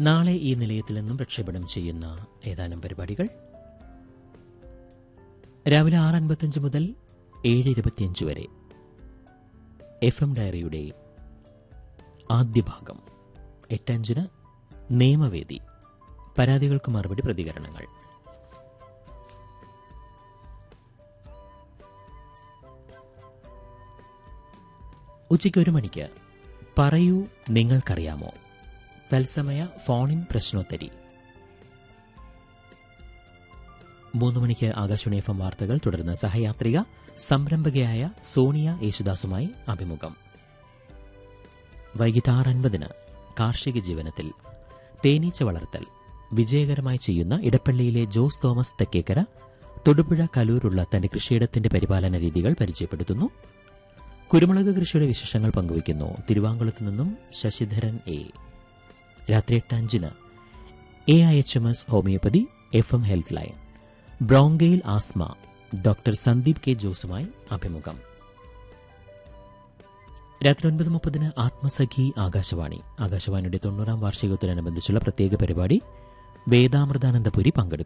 നാളെ ഈ നിലയത്തിൽ നിന്നും പ്രക്ഷേപണം ചെയ്യുന്ന ഏതാനും പരിപാടികൾ രാവിലെ ആറ് അൻപത്തഞ്ച് മുതൽ ഏഴ് ഇരുപത്തിയഞ്ച് വരെ എഫ് എം ഡയറിയുടെ ആദ്യ ഭാഗം എട്ടഞ്ചിന് നിയമവേദി പരാതികൾക്ക് മറുപടി പ്രതികരണങ്ങൾ ഉച്ചയ്ക്ക് ഒരു മണിക്ക് പറയൂ നിങ്ങൾക്കറിയാമോ തത്സമയ ഫോണിൻ പ്രശ്നോത്തരി മൂന്ന് മണിക്ക് ആകാശവാണി എഫ് എം വാർത്തകൾ തുടർന്ന് സഹയാത്രിക സംരംഭകയായ സോണിയ യേശുദാസുമായി അഭിമുഖം വൈകിട്ട് ആറ് അൻപതിന് കാർഷിക ജീവനത്തിൽ തേനീച്ച വളർത്തൽ വിജയകരമായി ചെയ്യുന്ന ഇടപ്പള്ളിയിലെ ജോസ് തോമസ് തെക്കേക്കര തൊടുപുഴ കലൂരുള്ള തന്റെ കൃഷിയിടത്തിന്റെ പരിപാലന രീതികൾ പരിചയപ്പെടുത്തുന്നു കുരുമുളക് കൃഷിയുടെ വിശേഷങ്ങൾ പങ്കുവയ്ക്കുന്നു തിരുവാങ്കുളത്ത് നിന്നും ശശിധരൻ എ രാത്രി എട്ട് അഞ്ചിന് A I H M S homoeopathy F M health line bronchial asthma doctor Sandeep K ജോസുമായി അഭിമുഖം രാത്രി ഒൻപത് മുപ്പതിന് ആത്മസഖി ആകാശവാണി ആകാശവാണിയുടെ തൊണ്ണൂറാം വാർഷികത്തോടനുബന്ധിച്ചുള്ള പ്രത്യേക പരിപാടി വേദാമൃതാനന്ദപുരി പങ്കെടുക്കും